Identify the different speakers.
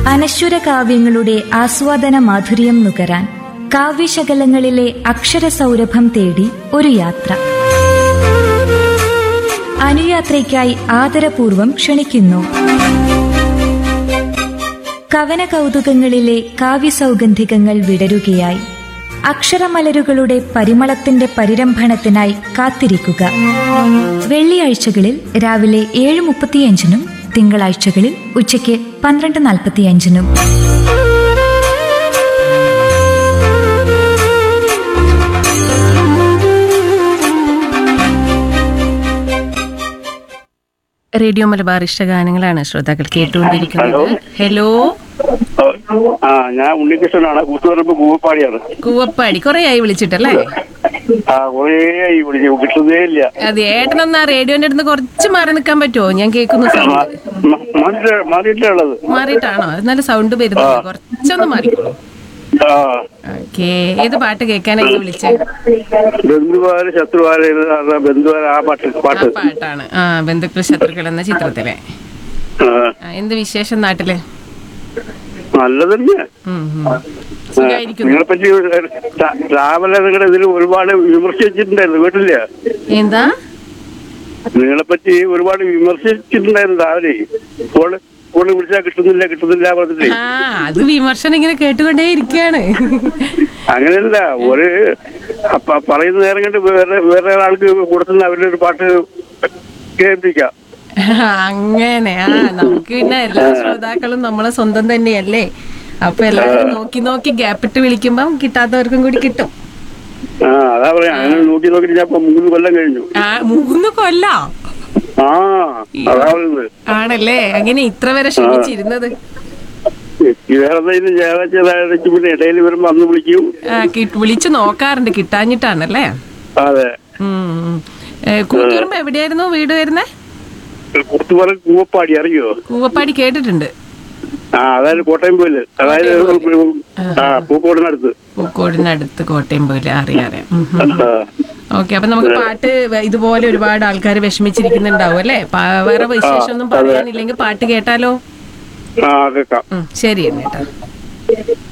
Speaker 1: അനശ്വര കാവ്യങ്ങളുടെ ആസ്വാദന മാധുര്യം നുകരാൻ കാവ്യശകലങ്ങളിലെ അക്ഷരസൗരഭം തേടി ഒരു യാത്ര അനുയാത്രയ്ക്കായി ആദരപൂർവം ക്ഷണിക്കുന്നു കവന കൗതുകങ്ങളിലെ കാവ്യസൗഗന്ധികങ്ങൾ വിടരുകയായി അക്ഷരമലരുകളുടെ പരിമളത്തിന്റെ പരിരംഭണത്തിനായി കാത്തിരിക്കുക വെള്ളിയാഴ്ചകളിൽ രാവിലെ ഏഴ് മുപ്പത്തിയഞ്ചിനും തിങ്കളാഴ്ചകളിൽ ഉച്ചയ്ക്ക് പന്ത്രണ്ട് നാൽപ്പത്തിയഞ്ചിനും
Speaker 2: റേഡിയോ മലബാർ ഇഷ്ടഗാനങ്ങളാണ് ശ്രോതാക്കൾ കേട്ടുകൊണ്ടിരിക്കുന്നത് ഹലോ
Speaker 3: ആ ഞാൻ ഉണ്ണികൃഷ്ണനാണ് കൂത്തുപറമ്പ് കൂവപ്പാടിയാണ്
Speaker 2: കൂവപ്പാടി കുറെ ആയി വിളിച്ചിട്ടല്ലേ
Speaker 3: ആ കുറേ ആയി വിളിച്ചു കിട്ടുന്നേ ഇല്ല
Speaker 2: അതെ ഏട്ടനൊന്ന് ആ റേഡിയോന്റെ അടുത്ത് കുറച്ച് മാറി നിൽക്കാൻ പറ്റുമോ ഞാൻ കേൾക്കുന്ന സൗണ്ട്
Speaker 3: മാറിയിട്ട് മാറിയിട്ടുള്ളത്
Speaker 2: മാറിയിട്ടാണോ എന്നാലും സൗണ്ട് വരുന്നത് കുറച്ചൊന്ന് മാറിക്കോളൂ
Speaker 3: ആ
Speaker 2: ഓക്കേ ഏത് പാട്ട് കേൾക്കാനായി വിളിച്ചേ
Speaker 3: ബന്ധുവാര് ശത്രുവാര് ബന്ധുവാര് ആ പാട്ട്
Speaker 2: ആ
Speaker 3: പാട്ട്
Speaker 2: പാട്ടാണ് ആ ബന്ധുക്കൾ ശത്രുക്കൾ എന്ന ചിത്രത്തിലെ
Speaker 3: ആ,
Speaker 2: ആ, എന്ത് വിശേഷം നാട്ടില്
Speaker 3: നല്ലത് തന്നെ
Speaker 2: ഉം, ഉം. സുഖായിരിക്കുന്നു
Speaker 3: നിങ്ങളെ പറ്റി ട്രാവലർ നിങ്ങളുടെ ഇതിൽ ഒരുപാട് വിമർശിച്ചിട്ടുണ്ടായിരുന്നു കേട്ടില്ല
Speaker 2: എന്താ
Speaker 3: നിങ്ങളെ പറ്റി ഒരുപാട് വിമർശിച്ചിട്ടുണ്ടായിരുന്നു രാവിലെ ഫോണ് ഫോണ് വിളിച്ചാൽ കിട്ടുന്നില്ല കിട്ടുന്നില്ല പറഞ്ഞിട്ട്
Speaker 2: ആ അത് വിമർശനം ഇങ്ങനെ കേട്ടുകൊണ്ടേ ഇരിക്കുകയാണ്
Speaker 3: അങ്ങനെയല്ല ഒരു അപ്പ- പറയുന്ന നേരം കണ്ട് വേറെ വേറെ ആൾക്ക് കൊടുത്തുന്ന അവരുടെ ഒരു പാട്ട് കേൾപ്പിക്കാം
Speaker 2: അങ്ങനെ ആ നമുക്ക് പിന്നെ എല്ലാ ശ്രോതാക്കളും നമ്മളെ സ്വന്തം തന്നെയല്ലേ അപ്പൊ എല്ലാവരും നോക്കി നോക്കി ഗ്യാപ്പിട്ട് വിളിക്കുമ്പം കിട്ടാത്തവർക്കും കൂടി കിട്ടും
Speaker 3: ആ അതാ പറയാ അങ്ങനെ നോക്കി നോക്കി ഞാൻ ഇപ്പൊ മൂന്ന് കൊല്ലം കഴിഞ്ഞു
Speaker 2: ആ മൂന്ന് കൊല്ലോ
Speaker 3: ആ അതാ പറയുന്നത്
Speaker 2: ആണല്ലേ അങ്ങനെ ഇത്ര വരെ ക്ഷമിച്ചിരുന്നത്
Speaker 3: ഈ വേറെ എന്തെങ്കിലും ഞായറാഴ്ച പിന്നെ ഇടയിൽ വരുമ്പോ അന്ന് വിളിക്കും
Speaker 2: ആ, കി- വിളിച്ചു നോക്കാറുണ്ട് കിട്ടാഞ്ഞിട്ടാണല്ലേ
Speaker 3: അതെ
Speaker 2: ഉം, ഉം. ഏ, കൂത്തുപറമ്പ് എവിടെയായിരുന്നു വീട് വരുന്നേ
Speaker 3: കുത്തുപറ കൂവപ്പാടി അറിയോ
Speaker 2: കൂവപ്പാടി കേട്ടിട്ടുണ്ട്
Speaker 3: ആ അതായത് കോട്ടയം പോയില് അതായത് ആ പൂക്കോടിനടുത്ത്
Speaker 2: പൂക്കോടിനടുത്ത് കോട്ടയം പോലെ അറിയാം അറിയാം ഉം, ഉം.
Speaker 3: ആ
Speaker 2: ഓക്കെ അപ്പൊ നമുക്ക് പാട്ട് വ- ഇതുപോലെ ഒരുപാട് ആൾക്കാർ വിഷമിച്ചിരിക്കുന്നുണ്ടാവും അല്ലേ പാ- വേറെ വിശേഷമൊന്നും പറയാനില്ലെങ്കിൽ പാട്ട് കേട്ടാലോ
Speaker 3: ആ കേക്കാം
Speaker 2: ഉം, ശരി എന്നേട്ടാ